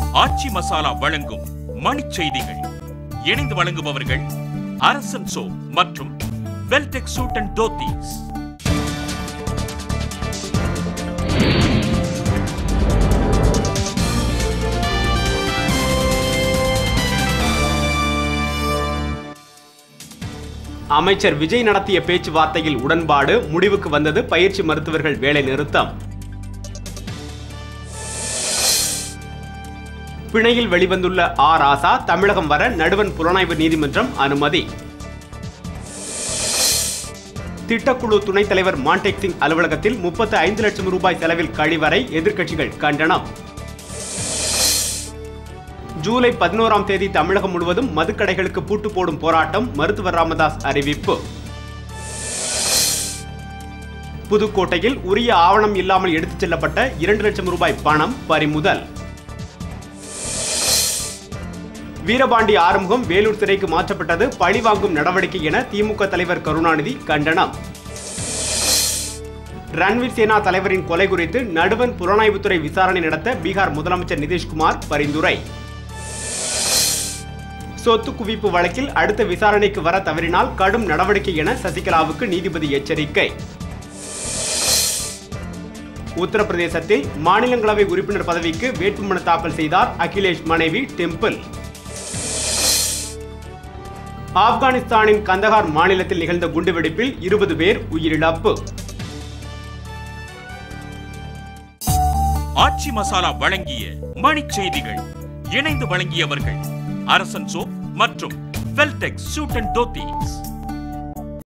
ஆச்சி மசாலா வழங்கும் மணிச் செய்திகள் இணைந்து வழங்குபவர்கள் அரசன் சோ மற்றும் வெல்டெக் சூட் அண்ட் தோத்தீஸ் அமைச்சர் விஜய் நடத்திய பேச்சுவார்த்தையில் உடன்பாடு முடிவுக்கு வந்தது பயிற்சி மருத்துவர்கள் வேலை நிறுத்தம் பிணையில் வெளிவந்துள்ள ஆ ராசா தமிழகம் வர நடுவன் புலனாய்வு நீதிமன்றம் அனுமதி திட்டக்குழு துணைத் தலைவர் மான்டேக் சிங் அலுவலகத்தில் முப்பத்து ஐந்து லட்சம் ரூபாய் செலவில் கழிவறை எதிர்க்கட்சிகள் கண்டனம் ஜூலை பதினோராம் தேதி தமிழகம் முழுவதும் மதுக்கடைகளுக்கு பூட்டு போடும் போராட்டம் மருத்துவர் ராமதாஸ் அறிவிப்பு புதுக்கோட்டையில் உரிய ஆவணம் இல்லாமல் எடுத்துச் செல்லப்பட்ட இரண்டு லட்சம் ரூபாய் பணம் பறிமுதல் வீரபாண்டி ஆறுமுகம் வேலூர் சிறைக்கு மாற்றப்பட்டது பழிவாங்கும் நடவடிக்கை என திமுக தலைவர் கருணாநிதி கண்டனம் ரன்வீர் சேனா தலைவரின் கொலை குறித்து நடுவன் புலனாய்வுத்துறை விசாரணை நடத்த பீகார் முதலமைச்சர் நிதிஷ்குமார் பரிந்துரை சொத்து குவிப்பு வழக்கில் அடுத்த விசாரணைக்கு வர தவறினால் கடும் நடவடிக்கை என சசிகலாவுக்கு நீதிபதி எச்சரிக்கை உத்தரப்பிரதேசத்தில் மாநிலங்களவை உறுப்பினர் பதவிக்கு வேட்புமனு தாக்கல் செய்தார் அகிலேஷ் மனைவி டெம்பிள் ஆப்கானிஸ்தானின் கந்தகார் மாநிலத்தில் நிகழ்ந்த குண்டுவெடிப்பில் இருபது பேர் உயிரிழப்பு ஆச்சி மசாலா வழங்கிய மணிச் செய்திகள் இணைந்து வழங்கியவர்கள் அரசன் சோ மற்றும் வெல்டெக் சூட் அண்ட் தோத்தீஸ்